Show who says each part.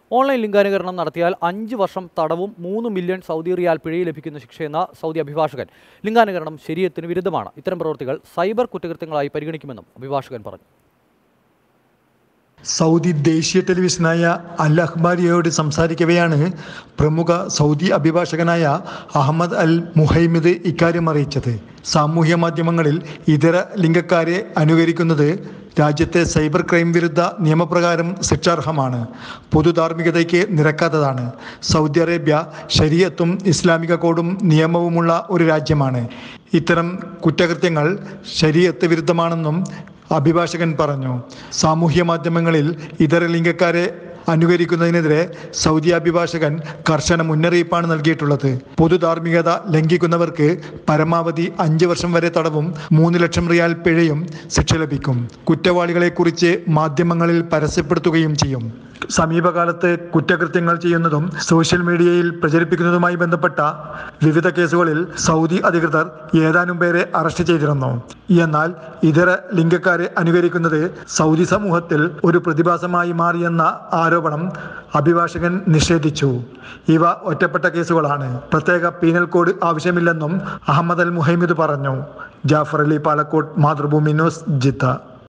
Speaker 1: online ലിംഗാനുകരണം നടത്തിയാൽ അഞ്ച് വർഷം തടവും മൂന്ന് മില്യൺ സൗദി റിയാൽ പിഴയും ലഭിക്കുന്ന ശിക്ഷയെന്ന സൗദി അഭിഭാഷകൻ ലിംഗാനുകരണം ശരീരത്തിന് വിരുദ്ധമാണ് ഇത്തരം പ്രവൃത്തികൾ സൈബർ കുറ്റകൃത്യങ്ങളായി പരിഗണിക്കുമെന്നും അഭിഭാഷകൻ പറഞ്ഞു
Speaker 2: സൗദി ദേശീയ ടെലിവിഷനായ അൽ അഖ്ബാരിയോട് സംസാരിക്കവെയാണ് പ്രമുഖ സൗദി അഭിഭാഷകനായ അഹമ്മദ് അൽ മുഹൈമിദ് ഇക്കാര്യം അറിയിച്ചത് സാമൂഹ്യ മാധ്യമങ്ങളിൽ ഇതര ലിംഗക്കാരെ അനുകരിക്കുന്നത് രാജ്യത്തെ സൈബർ ക്രൈം വിരുദ്ധ നിയമപ്രകാരം ശിക്ഷാർഹമാണ് പൊതുധാർമ്മികതയ്ക്ക് നിരക്കാത്തതാണ് സൗദി അറേബ്യ ശരീഅത്തും ഇസ്ലാമിക കോഡും നിയമവുമുള്ള ഒരു രാജ്യമാണ് ഇത്തരം കുറ്റകൃത്യങ്ങൾ ശരീഅത്ത് വിരുദ്ധമാണെന്നും അഭിഭാഷകൻ പറഞ്ഞു സാമൂഹ്യ മാധ്യമങ്ങളിൽ ഇതര ലിംഗക്കാരെ അനുകരിക്കുന്നതിനെതിരെ സൗദി അഭിഭാഷകൻ കർശന മുന്നറിയിപ്പാണ് നൽകിയിട്ടുള്ളത് പൊതുധാർമ്മികത ലംഘിക്കുന്നവർക്ക് പരമാവധി അഞ്ച് വർഷം വരെ തടവും മൂന്ന് ലക്ഷം റിയാൽ പിഴയും ശിക്ഷ ലഭിക്കും കുറ്റവാളികളെക്കുറിച്ച് മാധ്യമങ്ങളിൽ പരസ്യപ്പെടുത്തുകയും ചെയ്യും സമീപകാലത്ത് കുറ്റകൃത്യങ്ങൾ ചെയ്യുന്നതും സോഷ്യൽ മീഡിയയിൽ പ്രചരിപ്പിക്കുന്നതുമായി ബന്ധപ്പെട്ട വിവിധ കേസുകളിൽ സൗദി അധികൃതർ ഏതാനും പേരെ അറസ്റ്റ് ചെയ്തിരുന്നു എന്നാൽ ഇതര ലിംഗക്കാരെ അനുകരിക്കുന്നത് സൗദി സമൂഹത്തിൽ ഒരു പ്രതിഭാസമായി മാറിയെന്ന ആരോപണം അഭിഭാഷകൻ നിഷേധിച്ചു ഇവ ഒറ്റപ്പെട്ട കേസുകളാണ് പ്രത്യേക പീനൽ കോഡ് ആവശ്യമില്ലെന്നും അഹമ്മദ് അൽ മുഹൈമിദ് പറഞ്ഞു ജാഫർ അലി പാലക്കോട്ട് മാതൃഭൂമി ന്യൂസ് ജിദ്ദ